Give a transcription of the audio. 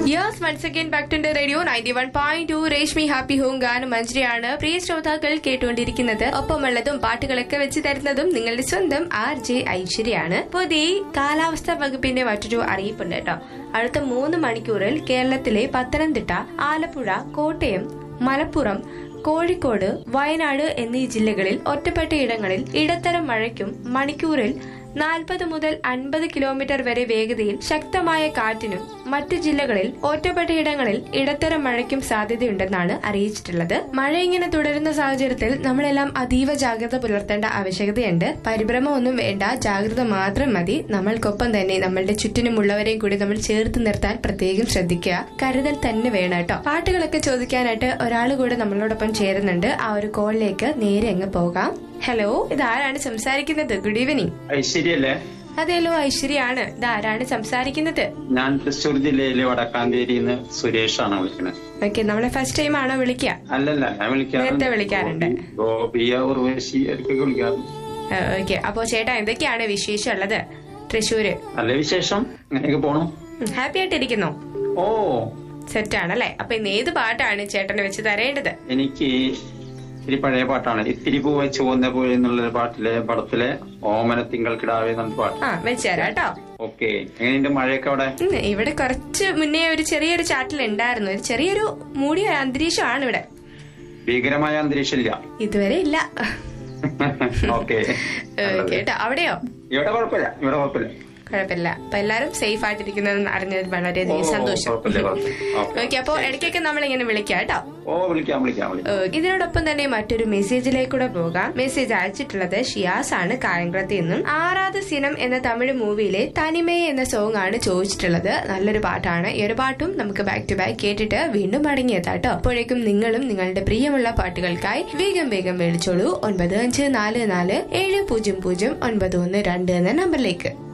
Yes once again back to radio ninety one point two Reshmi happy home ഗാനം മഞ്ജരിയാണ് പ്രിയ ശ്രോതാക്കൾ കേട്ടുകൊണ്ടിരിക്കുന്നത് ഒപ്പമുള്ളതും പാട്ടുകളൊക്കെ വെച്ച് തരുന്നതും നിങ്ങളുടെ സ്വന്തം ആർ ജെ ഐശ്വര്യാണ് പുതിയ കാലാവസ്ഥാ വകുപ്പിന്റെ മറ്റൊരു അറിയിപ്പുണ്ട് കേട്ടോ അടുത്ത മൂന്ന് മണിക്കൂറിൽ കേരളത്തിലെ പത്തനംതിട്ട ആലപ്പുഴ കോട്ടയം മലപ്പുറം കോഴിക്കോട് വയനാട് എന്നീ ജില്ലകളിൽ ഒറ്റപ്പെട്ട ഇടങ്ങളിൽ ഇടത്തരം മഴയ്ക്കും മണിക്കൂറിൽ നാൽപ്പത് മുതൽ അൻപത് കിലോമീറ്റർ വരെ വേഗതയിൽ ശക്തമായ കാറ്റിനും മറ്റു ജില്ലകളിൽ ഒറ്റപ്പെട്ടയിടങ്ങളിൽ ഇടത്തരം മഴയ്ക്കും സാധ്യതയുണ്ടെന്നാണ് അറിയിച്ചിട്ടുള്ളത് മഴ ഇങ്ങനെ തുടരുന്ന സാഹചര്യത്തിൽ നമ്മളെല്ലാം അതീവ ജാഗ്രത പുലർത്തേണ്ട ആവശ്യകതയുണ്ട് പരിഭ്രമമൊന്നും വേണ്ട ജാഗ്രത മാത്രം മതി നമ്മൾക്കൊപ്പം തന്നെ നമ്മളുടെ ചുറ്റിനുമുള്ളവരെയും കൂടി നമ്മൾ ചേർത്ത് നിർത്താൻ പ്രത്യേകം ശ്രദ്ധിക്കുക കരുതൽ തന്നെ വേണം കേട്ടോ പാട്ടുകളൊക്കെ ചോദിക്കാനായിട്ട് ഒരാൾ കൂടെ നമ്മളോടൊപ്പം ചേരുന്നുണ്ട് ആ ഒരു കോളിലേക്ക് നേരെ അങ്ങ് പോകാം ഹലോ ഇതാരാണ് സംസാരിക്കുന്നത് ഗുഡ് ഈവനിങ് ഐശ്വര്യല്ലേ അതെല്ലോ ഐശ്വര്യാണ് ഇതാരാണ് സംസാരിക്കുന്നത് ഞാൻ തൃശ്ശൂർ ജില്ലയിലെ വടക്കാഞ്ചേരിയിൽ നിന്ന് സുരേഷാണ് വിളിക്കുന്നത് ഓക്കെ നമ്മളെ ഫസ്റ്റ് ടൈം ആണോ വിളിക്കുക അല്ലല്ല ഞാൻ നേരത്തെ വിളിക്കാറുണ്ട്. ഗോപിയ ഉർവശി ഒക്കെ വിളിക്കാറുണ്ട് ഓക്കെ അപ്പോ ചേട്ടാ എന്തൊക്കെയാണ് വിശേഷം ഉള്ളത് തൃശ്ശൂര് നല്ല വിശേഷം അങ്ങനെയൊക്കെ പോണു ഹാപ്പി ആയിട്ടിരിക്കുന്നോ ഓ സെറ്റ് ആണല്ലേ അപ്പൊ ഇന്ന് ഏത് പാട്ടാണ് ചേട്ടന് വെച്ച് തരേണ്ടത് എനിക്ക് ഇത്തിരി പഴയ പാട്ടാണ് ഇത്തിരി പൂവ ചുവന്ന പൂവ് എന്നുള്ള പാട്ടിലെ പടത്തിലെ ഓമന തിങ്കൾ കിടാവേ എന്നുള്ള പാട്ട് ആ വെച്ച് തരാം കേട്ടോ ഓക്കെ എങ്ങനെയുണ്ട് മഴയൊക്കെ അവിടെ ഉം, ഇവിടെ കുറച്ച് മുന്നേ ഒരു ചെറിയൊരു ചാറ്റിൽ ഉണ്ടായിരുന്നു ഒരു ചെറിയൊരു മൂടിയ അന്തരീക്ഷമാണ് ഇവിടെ ഭീകരമായ അന്തരീക്ഷമില്ല ഇതുവരെ ഇല്ല ഓക്കെ ഓക്കെ കേട്ടോ അവിടെയോ ഇവിടെ കുഴപ്പമില്ല ഇവിടെ കുഴപ്പമില്ല കുഴപ്പമില്ല അപ്പൊ എല്ലാരും സേഫ് ആയിട്ടിരിക്കുന്നത് അറിഞ്ഞതിൽ ഓ, വളരെയധികം സന്തോഷം കുഴപ്പമില്ല കുഴപ്പമില്ല ഓക്കെ ഓക്കെ അപ്പൊ ഇടയ്ക്കൊക്കെ നമ്മൾ ഇങ്ങനെ വിളിക്കാം കേട്ടോ ഓ വിളിക്കാം വിളിക്കാം വിളിക്കാം ഏഹ് ഇതിനോടൊപ്പം തന്നെ മറ്റൊരു മെസ്സേജിലേക്കൂടെ പോകാം മെസ്സേജ് അയച്ചിട്ടുള്ളത് ഷിയാസ് ആണ് കായംകുളത്ത് നിന്നും ആറാത് സിനം എന്ന തമിഴ് മൂവിയിലെ തനിമയെ എന്ന സോങ് ആണ് ചോദിച്ചിട്ടുള്ളത് നല്ലൊരു പാട്ടാണ് ഈ ഒരു പാട്ടും നമുക്ക് ബാക്ക് ടു ബാക്ക് കേട്ടിട്ട് വീണ്ടും മടങ്ങിയെത്താട്ടോ അപ്പോഴേക്കും നിങ്ങളും നിങ്ങളുടെ പ്രിയമുള്ള പാട്ടുകൾക്കായി വേഗം വേഗം വിളിച്ചോളൂ ഒൻപത് അഞ്ച് നാല് നാല് ഏഴ് പൂജ്യം പൂജ്യം ഒൻപത് ഒന്ന് രണ്ട് എന്ന നമ്പറിലേക്ക്